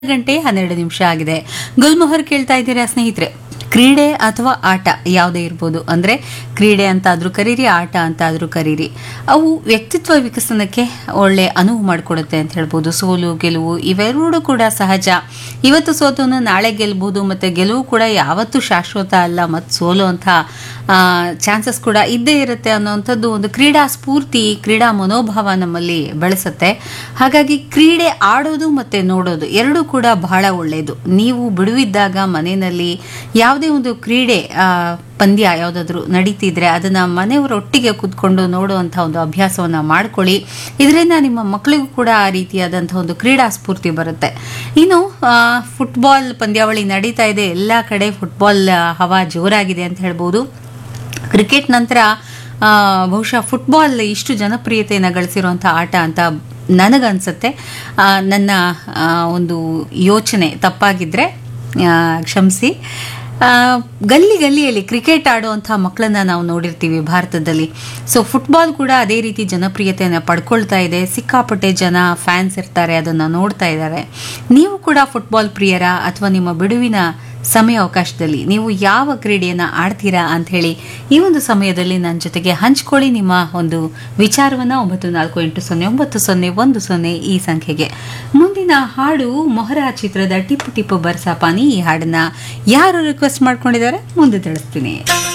ಗಂಟೆ ಹನ್ನೆರಡು ನಿಮಿಷ ಆಗಿದೆ ಗುಲ್ಮೊಹರ್ ಕೇಳ್ತಾ ಇದ್ದೀರಾ ಸ್ನೇಹಿತರೆ ಕ್ರೀಡೆ ಅಥವಾ ಆಟ ಯಾವುದೇ ಇರ್ಬೋದು ಅಂದ್ರೆ ಕ್ರೀಡೆ ಅಂತ ಆದ್ರೂ ಕರೀರಿ ಆಟ ಅಂತ ಆದ್ರೂ ಕರೀರಿ ಅವು ವ್ಯಕ್ತಿತ್ವ ವಿಕಸನಕ್ಕೆ ಒಳ್ಳೆ ಅನುವು ಮಾಡಿಕೊಡುತ್ತೆ ಅಂತ ಹೇಳ್ಬೋದು ಸೋಲು ಗೆಲುವು ಇವೆರಡೂ ಕೂಡ ಸಹಜ ಇವತ್ತು ಸೋತವನು ನಾಳೆ ಗೆಲ್ಬಹುದು ಮತ್ತೆ ಗೆಲುವು ಕೂಡ ಯಾವತ್ತೂ ಶಾಶ್ವತ ಅಲ್ಲ ಮತ್ತು ಸೋಲು ಅಂತ ಚಾನ್ಸಸ್ ಕೂಡ ಇದ್ದೇ ಇರುತ್ತೆ ಅನ್ನೋವಂಥದ್ದು ಒಂದು ಕ್ರೀಡಾ ಸ್ಫೂರ್ತಿ ಕ್ರೀಡಾ ಮನೋಭಾವ ನಮ್ಮಲ್ಲಿ ಬೆಳೆಸುತ್ತೆ ಹಾಗಾಗಿ ಕ್ರೀಡೆ ಆಡೋದು ಮತ್ತೆ ನೋಡೋದು ಎರಡೂ ಕೂಡ ಬಹಳ ಒಳ್ಳೆಯದು ನೀವು ಬಿಡುವಿದ್ದಾಗ ಮನೆಯಲ್ಲಿ ಯಾವುದೇ ಒಂದು ಕ್ರೀಡೆ ಆ, ಪಂದ್ಯ ಯಾವುದಾದ್ರೂ ನಡೀತಿದ್ರೆ ಅದನ್ನ ಮನೆಯವರೊಟ್ಟಿಗೆ ಕೂತ್ಕೊಂಡು ನೋಡುವಂಥ ಒಂದು ಅಭ್ಯಾಸವನ್ನ ಮಾಡ್ಕೊಳ್ಳಿ ಇದರಿಂದ ನಿಮ್ಮ ಮಕ್ಕಳಿಗೂ ಕೂಡ ಆ ರೀತಿಯಾದಂಥ ಒಂದು ಕ್ರೀಡಾ ಸ್ಫೂರ್ತಿ ಬರುತ್ತೆ ಇನ್ನು ಆ, ಫುಟ್ಬಾಲ್ ಪಂದ್ಯಾವಳಿ ನಡೀತಾ ಇದೆ ಎಲ್ಲ ಕಡೆ ಫುಟ್ಬಾಲ್ ಆ, ಹವಾ ಜೋರಾಗಿದೆ ಅಂತ ಹೇಳ್ಬೋದು ಕ್ರಿಕೆಟ್ ನಂತರ ಆ, ಬಹುಶಃ ಫುಟ್ಬಾಲ್ ಇಷ್ಟು ಜನಪ್ರಿಯತೆಯನ್ನು ಗಳಿಸಿರುವಂಥ ಆಟ ಅಂತ ನನಗನ್ಸುತ್ತೆ ಆ, ನನ್ನ ಆ, ಒಂದು ಯೋಚನೆ ತಪ್ಪಾಗಿದ್ದರೆ ಕ್ಷಮಿಸಿ ಆ, ಗಲ್ಲಿ ಗಲ್ಲಿಯಲ್ಲಿ ಕ್ರಿಕೆಟ್ ಆಡುವಂಥ ಮಕ್ಕಳನ್ನ ನಾವು ನೋಡಿರ್ತೀವಿ ಭಾರತದಲ್ಲಿ ಸೊ ಫುಟ್ಬಾಲ್ ಕೂಡ ಅದೇ ರೀತಿ ಜನಪ್ರಿಯತೆಯನ್ನು ಪಡ್ಕೊಳ್ತಾ ಇದೆ ಸಿಕ್ಕಾಪಟ್ಟೆ ಜನ ಫ್ಯಾನ್ಸ್ ಇರ್ತಾರೆ ಅದನ್ನು ನೋಡ್ತಾ ಇದ್ದಾರೆ ನೀವು ಕೂಡ ಫುಟ್ಬಾಲ್ ಪ್ರಿಯರ ಅಥವಾ ನಿಮ್ಮ ಬಿಡುವಿನ ಸಮಯ ಅವಕಾಶದಲ್ಲಿ ನೀವು ಯಾವ ಕ್ರೀಡೆಯನ್ನು ಆಡ್ತೀರಾ ಅಂತ ಹೇಳಿ ಈ ಒಂದು ಸಮಯದಲ್ಲಿ ನನ್ನ ಜೊತೆಗೆ ಹಂಚ್ಕೊಳ್ಳಿ ನಿಮ್ಮ ಒಂದು ವಿಚಾರವನ್ನ ಒಂಬತ್ತು ನಾಲ್ಕು ಎಂಟು ಸೊನ್ನೆ ಒಂಬತ್ತು ಸೊನ್ನೆ ಒಂದು ಸೊನ್ನೆ ಈ ಸಂಖ್ಯೆಗೆ ಮುಂದಿನ ಹಾಡು ಮೊಹರಾ ಚಿತ್ರದ ಟಿಪ್ಪು ಟಿಪ್ಪು ಬರ್ಸಾಪಾನಿ ಈ ಹಾಡನ್ನ ಯಾರು ರಿಕ್ವೆಸ್ಟ್ ಮಾಡ್ಕೊಂಡಿದ್ದಾರೆ ಮುಂದೆ ತಿಳಿಸ್ತೀನಿ